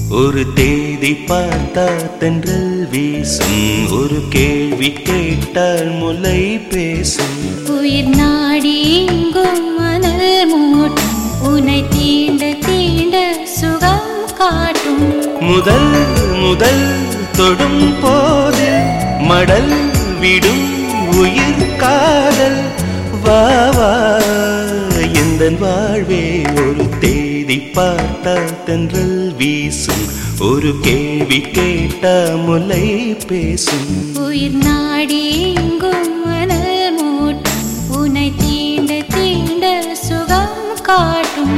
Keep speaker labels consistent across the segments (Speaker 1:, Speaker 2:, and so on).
Speaker 1: ஒரு தேதி பார்த்தா தென்றல் வீசும் ஒரு கேள்வி கேட்டால் முலை பேசும்
Speaker 2: உயிர் நாடி எங்கும் மணல் மூட்டும் உன்னை தீண்ட தீண்ட சுகம் காட்டும்
Speaker 1: முதல் முதல் தொடும் போது மடல் விடும் உயிர் காதல் வா வா எந்த வாழ்வே ஒரு தேதி பார்த்தா தென்றல் வீசும் ஒரு கேள்வி கேட்டா முலை பேசும்
Speaker 2: உயிர் நாடி எங்கும் மணல் மூட்டும் உன்னை தீண்ட தீண்ட சுகம் காட்டும்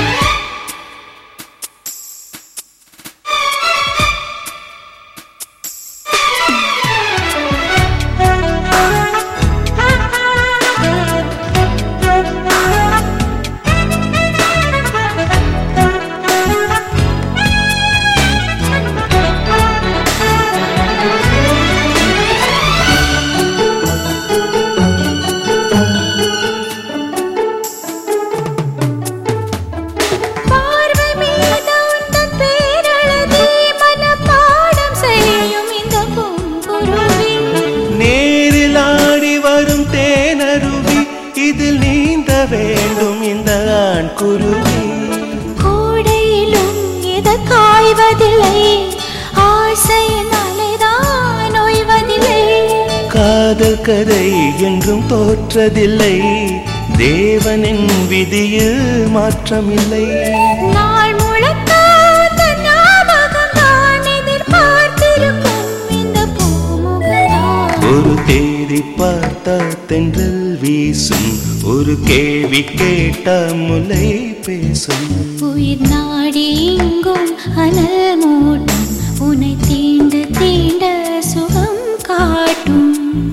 Speaker 2: பார்வை மீது உந்தன் பேரழகே மனப்பாடம் செய்யும் இந்த பூங்குருவி
Speaker 1: நேரில் ஆடி வரும் தேனருவி இதில் நீந்த வேண்டும் இந்த ஆண் குருவி
Speaker 2: கோடையிலும் எது காய்வதில்லை ஆசையின் அலைதான் ஓய்வதில்லை
Speaker 1: காதல் கதை என்றும் தோற்றதில்லை தேவனின் விதியில் மாற்றமில்லை
Speaker 2: நாள் முழுக்க உந்தன் ஞாபகம் தான் எதிர்பார்த்திருக்கும் இந்த பூமுகதான்
Speaker 1: ஒரு தேதி பார்த்தா தென்றல் வீசும் ஒரு கேள்வி கேட்டா முலை பேசும்
Speaker 2: உயிர் நாடி எங்கும் அனல் மூட்டும் உன்னை தீண்ட தீண்ட சுகம் காட்டும்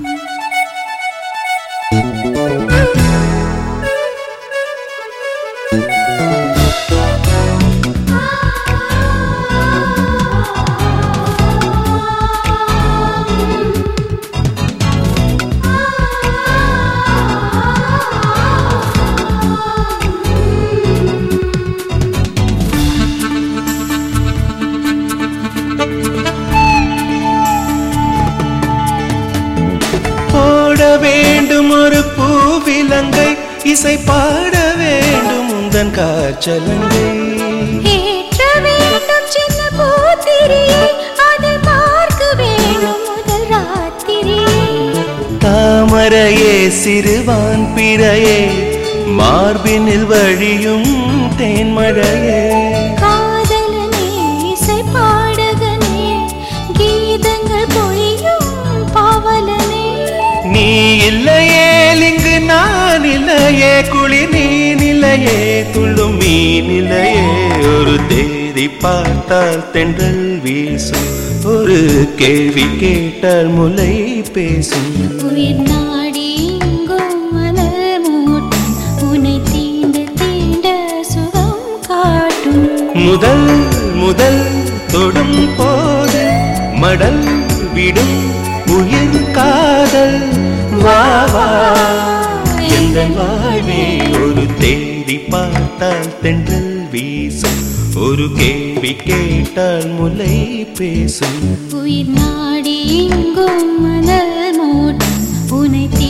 Speaker 1: போட வேண்டும் ஒரு பூவிலங்கை இசை பாட வேண்டும் உந்தன் காய்ச்சலங்கை
Speaker 2: ஏற்ற வேண்டும் சின்ன பூத்திரியை அதை பார்க்க வேண்டும் முதல் ராத்திரியை
Speaker 1: தாமரையே சிறுவான் பிறையே மார்பினில் வழியும் தேன்மழையே
Speaker 2: காதலனே இசை பாடகனே கீதங்கள் பொழியும் பாவலனே
Speaker 1: நீ இல்லையே இங்கு நான் இல்லையே குளி நீ நிலையே துள்ளும் மீ நிலையே ஒரு தேதி பார்த்தால் தென்றல் வீசும் ஒரு கேள்வி கேட்டால் முலை பேசும்
Speaker 2: உயிர் நாடி எங்கும் மணல் மூட்டும் உன்னை தீண்ட தீண்ட சுகம் காட்டும்
Speaker 1: முதல் முதல் தொடும் போது மடல் விடும் உயிர் காதல் வா வா எந்த வாழ்வே ஒரு தேடி பார்த்தால் தென்றல் வீசும் ஒரு கேள்வி கேட்டால் முலை பேசும்
Speaker 2: உயிர் நாடி எங்கும் மணல் மூட்டும் உன்னை தீண்ட